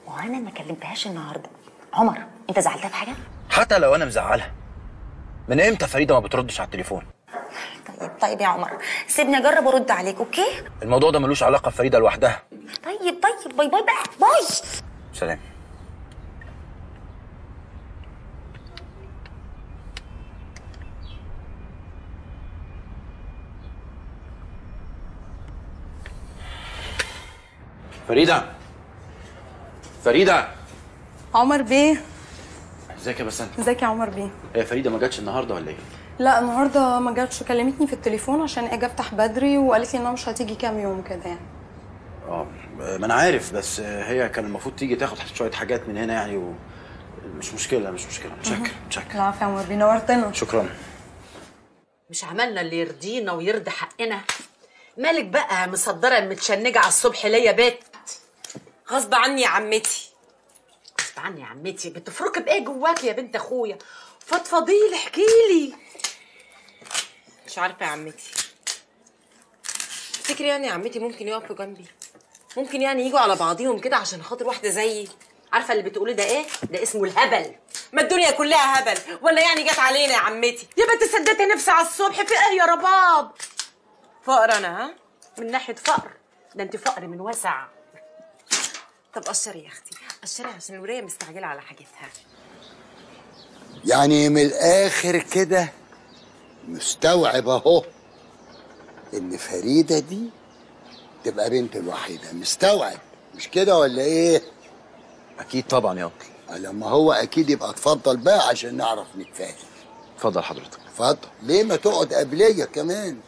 وانا ما كلمتهاش النهارده عمر انت زعلتها في حاجه حتى لو انا مزعلها من امتى فريده ما بتردش على التليفون طيب طيب يا عمر سيبني اجرب ارد عليك اوكي الموضوع ده ملوش علاقه بفريده لوحدها طيب طيب باي باي بقى باي سلام فريده فريده عمر بيه ازيك يا بسنت ازيك يا عمر بيه هي فريده ما جاتش النهارده ولا ايه لا النهارده ما جاتش كلمتني في التليفون عشان اجي افتح بدري وقالت لي انها مش هتيجي كام يوم كده يعني اه ما انا عارف بس هي كان المفروض تيجي تاخد شويه حاجات من هنا يعني و... مش مشكله مش مشكله متشكر متشكر العفو يا عمر بيه نورتنا شكرا مش عملنا اللي يرضينا ويرضي حقنا مالك بقى مصدره متشنجه على الصبح ليا بيت غصب عني يا عمتي غصب عني يا عمتي بتفركي بايه جواكي يا بنت اخويا فضفضيلي احكيلي مش عارفه يا عمتي تفتكري يعني يا عمتي ممكن يقفوا جنبي ممكن يعني يجوا على بعضيهم كده عشان خاطر واحده زيي عارفه اللي بتقولي ده ايه ده اسمه الهبل ما الدنيا كلها هبل ولا يعني جت علينا يا عمتي يا بنت سدتي نفسي على الصبح في ايه يا رباب فقر انا ها من ناحيه فقر ده انت فقر من وسع طب قشري يا اختي قشري عشان الولايه مستعجله على حاجتها يعني من الاخر كده مستوعب اهو ان فريده دي تبقى بنت الوحيده مستوعب مش كده ولا ايه اكيد طبعا يا انكل لما هو اكيد يبقى اتفضل بقى عشان نعرف نتفاهم اتفضل حضرتك اتفضل ليه ما تقعد قبليه كمان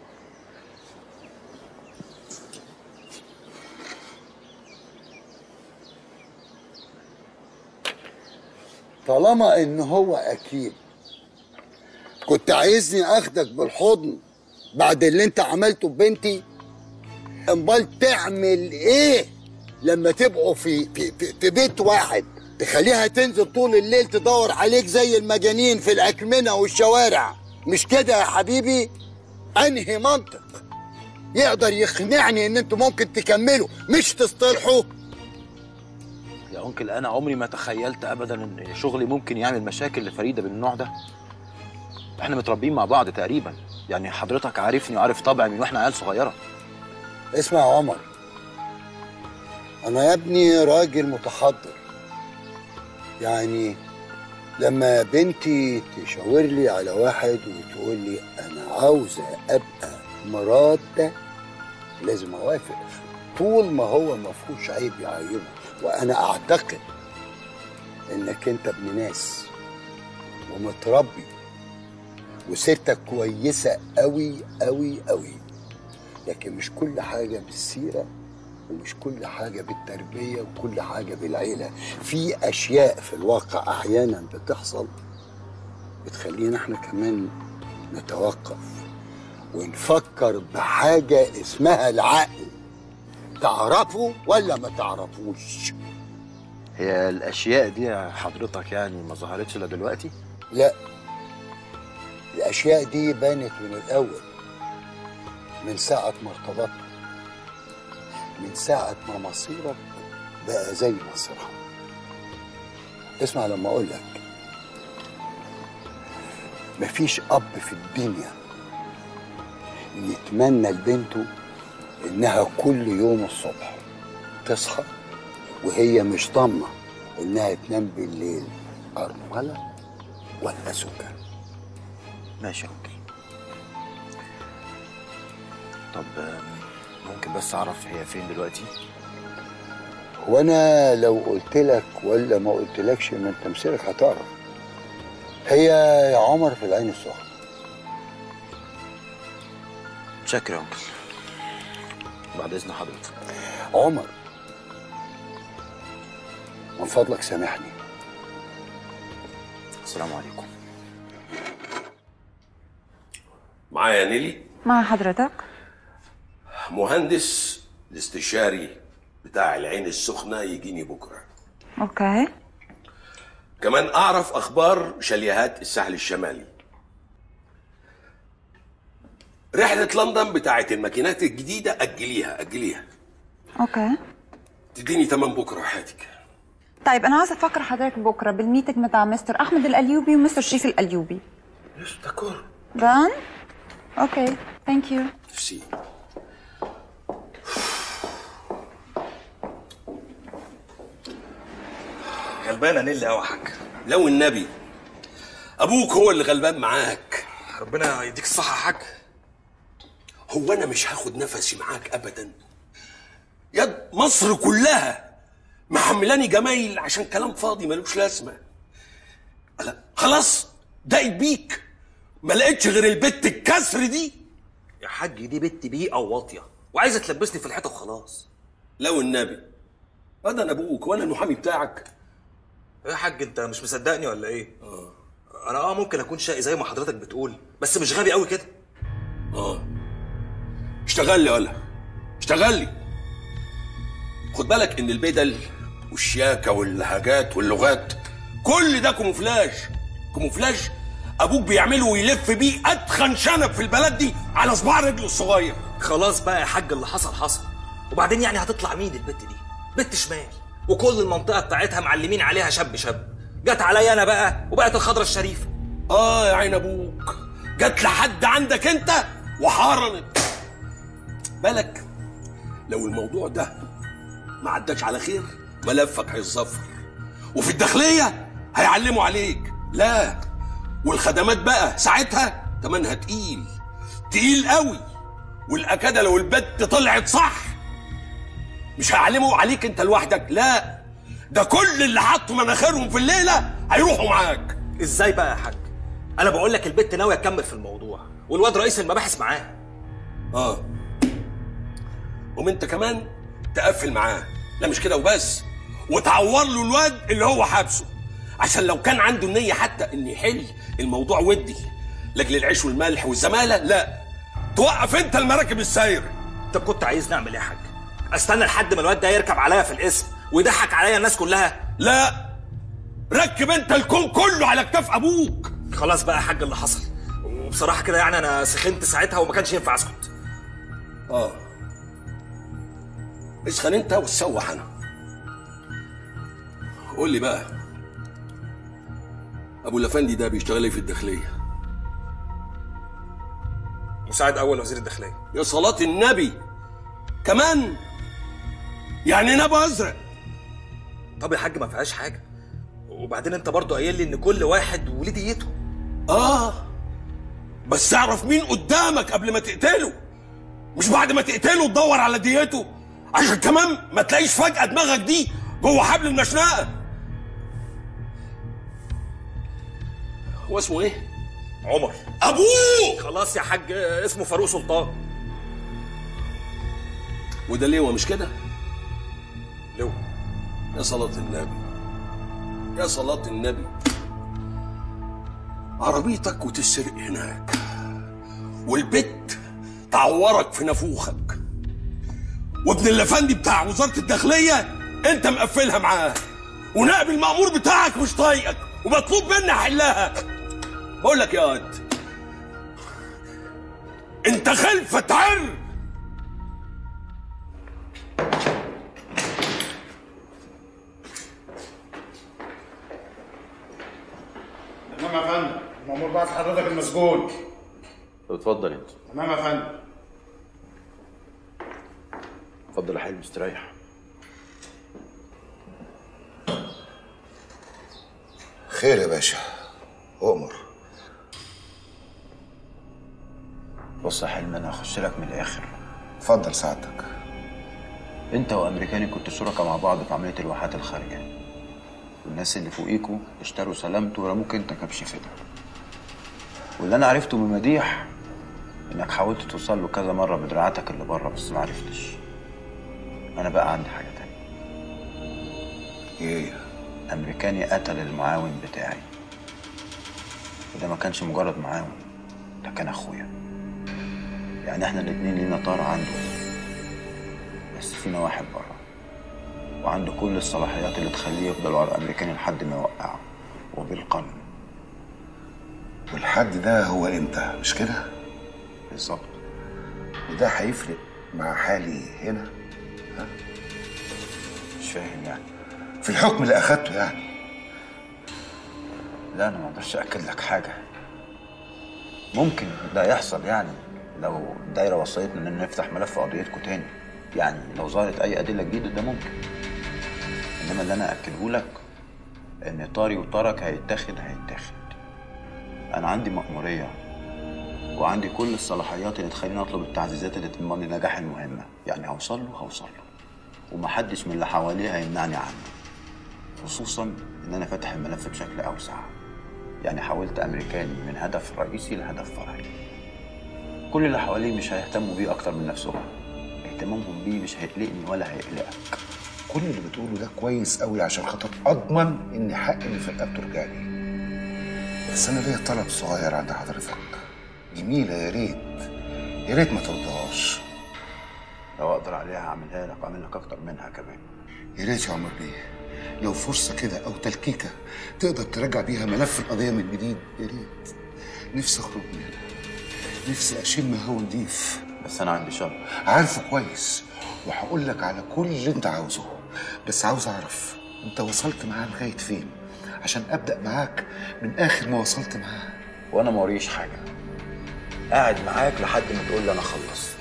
طالما ان هو اكيد كنت عايزني اخدك بالحضن بعد اللي انت عملته ببنتي امال تعمل ايه لما تبقوا في في في, في بيت واحد تخليها تنزل طول الليل تدور عليك زي المجانين في الاكمنه والشوارع مش كده يا حبيبي انهي منطق يقدر يقنعني ان انتوا ممكن تكملوا مش تصطلحوا يا انكل انا عمري ما تخيلت ابدا ان شغلي ممكن يعمل مشاكل لفريده بالنوع ده احنا متربيين مع بعض تقريبا يعني حضرتك عارفني وعارف طبعي من واحنا عيال صغيره اسمع يا عمر انا يا ابني راجل متحضر يعني لما بنتي تشاور لي على واحد وتقول لي انا عاوزه ابقى مرات ده لازم اوافق طول ما هو ما فيهوش عيب يعيبه وانا اعتقد انك انت ابن ناس ومتربي وسيرتك كويسه قوي قوي قوي لكن مش كل حاجه بالسيره ومش كل حاجه بالتربيه وكل حاجه بالعيله في اشياء في الواقع احيانا بتحصل بتخلينا احنا كمان نتوقف ونفكر بحاجه اسمها العقل تعرفوا ولا ما تعرفوش هي الاشياء دي حضرتك يعني ما ظهرتش الا دلوقتي لا الاشياء دي بانت من الاول من ساعه ما ارتبطت من ساعه ما مصيرك بقى زي مصيرها اسمع لما اقول لك مفيش اب في الدنيا يتمنى لبنته انها كل يوم الصبح تصحى وهي مش ضامنه انها تنام بالليل ارمله ولا سكر ماشي يا انكل طب آم، ممكن بس اعرف هي فين دلوقتي وانا لو قلت لك ولا ما قلتلكش ما انت مسيرك هتعرف هي يا عمر في العين السخنه شكرا يا انكل بعد اذن حضرتك عمر من فضلك سامحني السلام عليكم معايا نيلي مع حضرتك مهندس الاستشاري بتاع العين السخنة يجيني بكرة اوكي كمان أعرف أخبار شاليهات الساحل الشمالي رحلة لندن بتاعت الماكينات الجديدة أجليها أجليها اوكي تديني تمن بكرة حياتك طيب انا عايزه افكر حضرتك بكره بالميتنج بتاع مستر احمد الايوبي ومستر شريف الايوبي داكور دان اوكي ثانك يو سي غلبانه نيل قوي يا حاج لو النبي ابوك هو اللي غلبان معاك ربنا يديك الصحه يا حاج هو انا مش هاخد نفسي معاك ابدا يا مصر كلها محملاني جمايل عشان كلام فاضي ملوش لازمه لا خلاص ضاقت بيك ما لقيتش غير البت الكسر دي يا حاج دي بنت بيئه وواطيه وعايزه تلبسني في الحيطه وخلاص لو النبي هذا انا ابوك وانا المحامي بتاعك إيه يا حاج انت مش مصدقني ولا ايه انا اه ممكن اكون شقي زي ما حضرتك بتقول بس مش غبي قوي كده اه اشتغل لي ولا اشتغل لي خد بالك ان البدل والشياكه واللهجات واللغات كل ده كوموفلاج كوموفلاج ابوك بيعمله ويلف بيه اتخن شنب في البلد دي على صباع رجله الصغير خلاص بقى يا حاج اللي حصل حصل وبعدين يعني هتطلع مين البت دي بنت شمال وكل المنطقه بتاعتها معلمين عليها شاب شاب جت عليا انا بقى وبقت الخضره الشريفه اه يا عين ابوك جت لحد عندك انت وحارنت بالك لو الموضوع ده ما عداش على خير ملفك هيتظفر وفي الداخليه هيعلموا عليك لا والخدمات بقى ساعتها تمنها تقيل تقيل قوي والاكاده لو البت طلعت صح مش هيعلموا عليك انت لوحدك لا ده كل اللي حطوا مناخيرهم في الليله هيروحوا معاك ازاي بقى يا حاج انا بقول لك البت ناويه تكمل في الموضوع والواد رئيس المباحث معاه اه قوم انت كمان تقفل معاه لا مش كده وبس وتعور له الواد اللي هو حابسه عشان لو كان عنده النية حتى ان يحل الموضوع ودي لاجل العيش والملح والزمالة لا توقف انت المراكب السايرة انت كنت عايز نعمل ايه يا حاج استنى لحد ما الواد ده يركب عليا في الاسم ويضحك عليا الناس كلها لا ركب انت الكون كله على كتاف ابوك خلاص بقى يا حاج اللي حصل وبصراحه كده يعني انا سخنت ساعتها وما كانش ينفع اسكت اه اسخن انت وتسوح انا قول لي بقى ابو الافندي ده بيشتغل ايه في الداخليه مساعد اول وزير الداخليه يا صلاة النبي كمان يعني نبى ازرق طب يا حاج ما فيهاش حاجه وبعدين انت برضو قايل لي ان كل واحد وليه ديته اه بس اعرف مين قدامك قبل ما تقتله مش بعد ما تقتله تدور على ديته عشان كمان ما تلاقيش فجأة دماغك دي جوه حبل المشنقة هو اسمه ايه؟ عمر ابوه خلاص يا حاج اسمه فاروق سلطان وده ليه مش كده؟ لو يا صلاة النبي يا صلاة النبي عربيتك وتسرق هناك والبت تعورك في نافوخك وابن الافندي بتاع وزارة الداخلية انت مقفلها معاه ونائب المأمور بتاعك مش طايقك ومطلوب مني احلها بقول لك يا واد انت خلفة عر تمام يا فندم المأمور بعت حضرتك المسجون اتفضل انت تمام يا فندم اتفضل يا حلمي استريح خير يا باشا أؤمر بص يا حلمي انا هخش لك من الاخر اتفضل سعادتك انت وامريكاني كنتوا شركاء مع بعض في عمليه الواحات الخارجيه والناس اللي فوقيكوا اشتروا سلامته ورموك انت كبش فدا واللي انا عرفته من مديح انك حاولت توصل له كذا مره بدراعاتك اللي بره بس ما عرفتش انا بقى عندي حاجه تانية ايه امريكاني قتل المعاون بتاعي وده ما كانش مجرد معاون ده كان اخويا يعني احنا الاتنين لينا طار عنده بس فينا واحد بره وعنده كل الصلاحيات اللي تخليه يفضل ورا الامريكاني لحد ما يوقعه وبالقانون والحد ده هو انت مش كده بالظبط وده هيفرق مع حالي هنا مش فاهم يعني في الحكم اللي اخدته يعني لا انا ما اقدرش اكد لك حاجه ممكن ده يحصل يعني لو الدايره وصلتنا ان نفتح ملف قضيتكم تاني يعني لو ظهرت اي ادله جديده ده ممكن انما اللي انا اكده لك ان طاري وطارك هيتاخد هيتاخد انا عندي مأموريه وعندي كل الصلاحيات اللي تخليني اطلب التعزيزات اللي تضمن لي نجاح المهمه يعني هوصل له هوصل له ومحدش من اللي حواليه هيمنعني عنه خصوصا ان انا فاتح الملف بشكل اوسع يعني حولت امريكاني من هدف رئيسي لهدف فرعي كل اللي حواليه مش هيهتموا بيه اكتر من نفسهم اهتمامهم بيه مش هيقلقني ولا هيقلقك كل اللي بتقوله ده كويس قوي عشان خاطر اضمن ان حقي اللي في رقبته رجع لي بس انا ليا طلب صغير عند حضرتك جميله يا ريت يا ريت ما ترضاهاش لو اقدر عليها هعملها لك واعمل لك اكتر منها كمان يا ريت يا عمر بيه لو فرصه كده او تلكيكه تقدر ترجع بيها ملف القضيه من جديد يا ريت نفسي اخرج من هنا نفسي اشم هوا نضيف بس انا عندي شرط عارفه كويس وهقول لك على كل اللي انت عاوزه بس عاوز اعرف انت وصلت معاه لغايه فين عشان ابدا معاك من اخر ما وصلت معاه وانا ما وريش حاجه قاعد معاك لحد ما تقول لي انا خلصت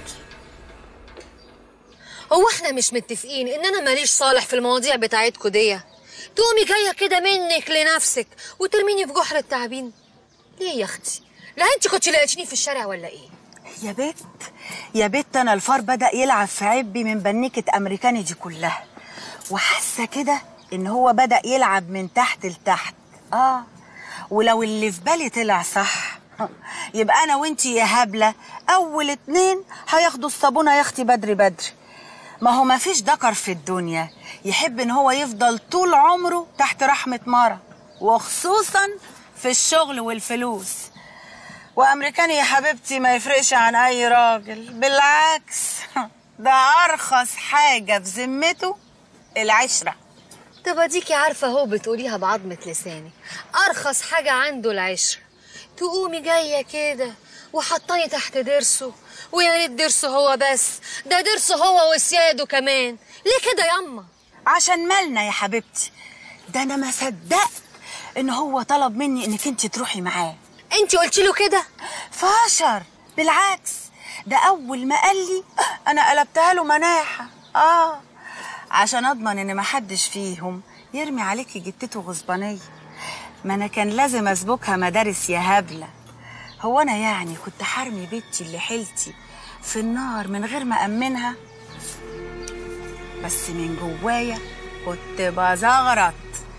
هو احنا مش متفقين ان انا ماليش صالح في المواضيع بتاعتكوا دي تقومي جايه كده منك لنفسك وترميني في جحر التعابين ليه يا اختي لا انت كنت لقيتيني في الشارع ولا ايه يا بت يا بت انا الفار بدا يلعب في عبي من بنيكه امريكاني دي كلها وحاسه كده ان هو بدا يلعب من تحت لتحت اه ولو اللي في بالي طلع صح يبقى انا وانتي يا هبله اول اتنين هياخدوا الصابونه يا اختي بدري بدري ما هو ما فيش ذكر في الدنيا يحب ان هو يفضل طول عمره تحت رحمه مره وخصوصا في الشغل والفلوس وامريكاني يا حبيبتي ما يفرقش عن اي راجل بالعكس ده ارخص حاجه في ذمته العشره طب اديكي عارفه اهو بتقوليها بعضمه لساني ارخص حاجه عنده العشره تقومي جايه كده وحطاني تحت ضرسه ويا ريت ضرسه هو بس ده ضرسه هو وسياده كمان ليه كده ياما عشان مالنا يا حبيبتي ده انا ما صدقت ان هو طلب مني انك انت تروحي معاه انت قلت له كده فاشر بالعكس ده اول ما قال لي انا قلبتها له مناحه اه عشان اضمن ان ما حدش فيهم يرمي عليكي جتته غصبانيه ما انا كان لازم اسبكها مدارس يا هبله هو انا يعني كنت حرمي بنتي اللي حيلتي في النار من غير ما امنها بس من جوايا كنت بزغرط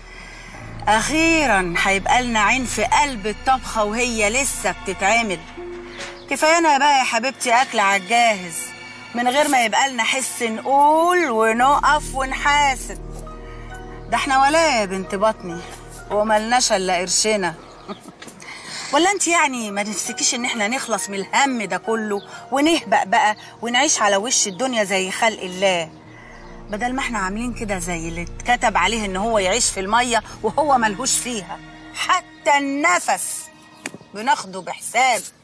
اخيرا هيبقى لنا عين في قلب الطبخه وهي لسه بتتعمل كفايانا بقى يا حبيبتي اكل على الجاهز من غير ما يبقى لنا حس نقول ونقف ونحاسب ده احنا ولا يا بنت بطني وملناش الا قرشنا ولا انت يعني ما نفسكيش ان احنا نخلص من الهم ده كله ونهبق بقى ونعيش على وش الدنيا زي خلق الله بدل ما احنا عاملين كده زي اللي اتكتب عليه ان هو يعيش في الميه وهو ملهوش فيها حتى النفس بناخده بحساب